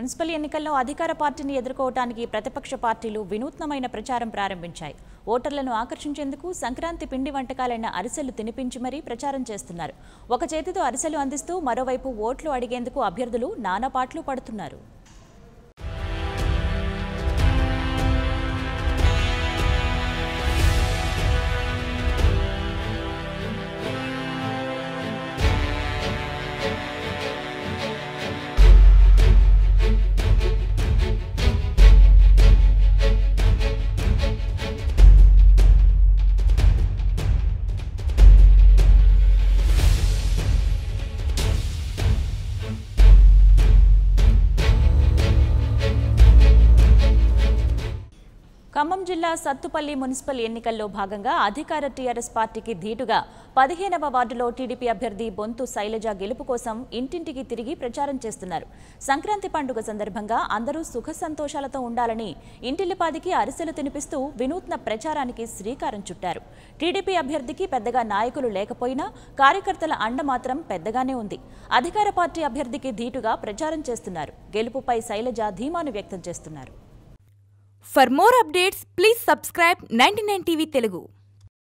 Municipal ఎన్నికల్లో అధికార పార్టీని ఎదుర్కోవడానికి ప్రతిపక్ష పార్టీలు వినూత్నమైన ప్రచారం ప్రారంభించాయి ఓటర్లను ఆకర్షించేందుకు సంక్రాంతి పిండి వంటకాలైన అరిసెలు తినిపించి మరీ ప్రచారం చేస్తున్నారు ఒక చేతితో అరిసెలు అందిస్తూ మరోవైపు ఓట్లు అడిగేందుకు అభ్యర్థులు నానా పాటలు పడుతున్నారు ఖమ్మం జిల్లా సత్తుపల్లి మున్సిపల్ ఎన్నికల్లో భాగంగా అధికార టీఆర్ఎస్ పార్టీకి ధీటుగా పదిహేనవ వార్డులో టీడీపీ అభ్యర్థి బొంతు శైలజ గెలుపు కోసం ఇంటింటికి తిరిగి ప్రచారం చేస్తున్నారు సంక్రాంతి పండుగ సందర్భంగా అందరూ సుఖ సంతోషాలతో ఉండాలని ఇంటిల్లిపాదికి అరిసెలు తినిపిస్తూ వినూత్న ప్రచారానికి శ్రీకారం చుట్టారు టీడీపీ అభ్యర్థికి పెద్దగా నాయకులు లేకపోయినా కార్యకర్తల అండ మాత్రం పెద్దగానే ఉంది అధికార పార్టీ అభ్యర్థికి ధీటుగా ప్రచారం చేస్తున్నారు గెలుపుపై శైలజ ధీమాను వ్యక్తం చేస్తున్నారు For more updates, please subscribe 99 TV Telugu.